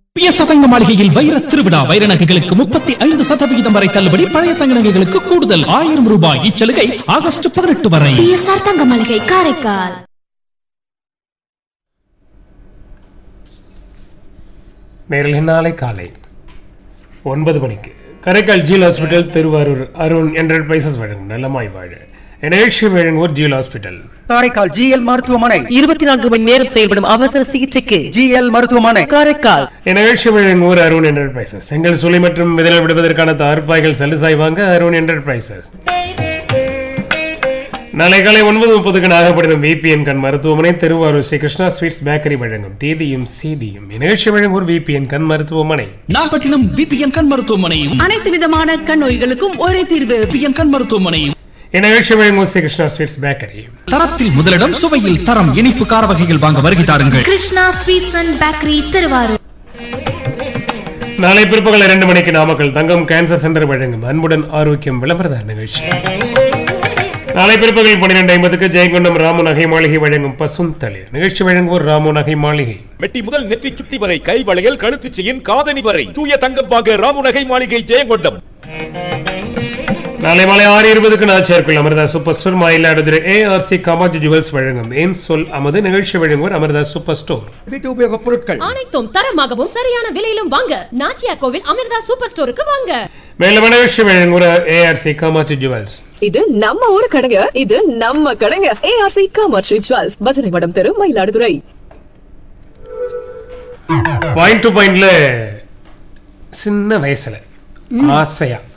பிய சதங்க மாளிகையில் வைர திருவிழா வைர நகைகளுக்கு முப்பத்தி ஐந்து சதவிகிதம் வரை தள்ளுபடி பழைய தங்க நகைகளுக்கு கூடுதல் ஆயிரம் ரூபாய் இச்சலுகை ஆகஸ்ட் பதினெட்டு வரை பிஎஸ்ஆர் தங்க மளிகை காரைக்கால் நேரில் நாளை காலை ஒன்பது மணிக்கு கரைக்கால் ஜீல் ஹாஸ்பிட்டல் திருவாரூர் அருண் என்டர்பிரைசஸ் வழங்கும் நலமாய் வாழ நிகழ்ச்சி வழங்குவோர் ஜீல் ஹாஸ்பிட்டல் காரைக்கால் ஜிஎல் மருத்துவமனை இருபத்தி நான்கு மணி நேரம் செயல்படும் அவசர சிகிச்சைக்கு ஜிஎல் மருத்துவமனை காரைக்கால் நிகழ்ச்சி வழங்குவோர் அருண் என்டர்பிரைசஸ் செங்கல் சுலை மற்றும் விதலை விடுவதற்கான தார்ப்பாய்கள் சலுசாய் வாங்க அருண் என்டர்பிரைசஸ் நாளை காலை ஒன்பது முப்பதுக்கு நாகப்பட்டினம் விபிஎன் கண் மருத்துவமனை திருவாரூர் ஸ்ரீ கிருஷ்ணா ஸ்வீட்ஸ் பேக்கரி வழங்கும் தேதியும் செய்தியும் நிகழ்ச்சி வழங்குவோர் விபிஎன் கண் மருத்துவமனை நாகப்பட்டினம் பிபிஎன் கண் மருத்துவமனையும் அனைத்து விதமான கண் நோய்களுக்கும் ஒரே தீர்வு பிபிஎன் கண் மருத்துவமனையும் இந்நிகழ்ச்சி வழங்குவோர் ஸ்ரீ கிருஷ்ணா ஸ்வீட்ஸ் பேக்கரி தரத்தில் முதலிடம் சுவையில் தரம் இனிப்பு கார வகைகள் வாங்க வருகை தாருங்கள் Krishna sweets and bakery Thiruvarur நாளை பிற்பகல் இரண்டு மணிக்கு நாமக்கல் தங்கம் கேன்சர் சென்டர் வழங்கும் அன்புடன் ஆரோக்கியம் விளம்பரதார் நிகழ்ச்சி நாளை பிற்பகல் பன்னிரெண்டு ஐம்பதுக்கு ஜெயங்கொண்டம் ராமு நகை மாளிகை வழங்கும் பசும் தளிர் நிகழ்ச்சி வழங்குவோர் ராமு நகை மாளிகை மெட்டி முதல் நெற்றி சுட்டி வரை கை வளையல் கழுத்து செயின் காதணி வரை தூய தங்கம் வாங்க ராமுநகை மாளிகை ஜெயங்கொண்டம் நாளை மாலை ஆறு இருபதுக்கு Nachiyarkoil Amirtha super store Mayiladuthurai ARC காமாஜி ஜுவல்ஸ் வழங்கும் ஏன் சொல் அமது நிகழ்ச்சி வழங்குவோர் அமிர்தா சூப்பர் ஸ்டோர் வீட்டு உபயோகப் பொருட்கள் அனைத்தும் தரமாகவும் சரியான விலையிலும் வாங்க நாச்சியா கோவில் அமிர்தா சூப்பர் ஸ்டோருக்கு வாங்க மேலும் நிகழ்ச்சி வழங்குவோர் ஏஆர்சி காமாஜி ஜுவல்ஸ் இது நம்ம ஊரு கடைங்க இது நம்ம கடைங்க ஏஆர்சி காமாட்சி ஜுவல்ஸ் பஜனை மடம் தெரு மயிலாடுதுறை பாயிண்ட் டு பாயிண்ட்ல சின்ன வயசுல ஆசையா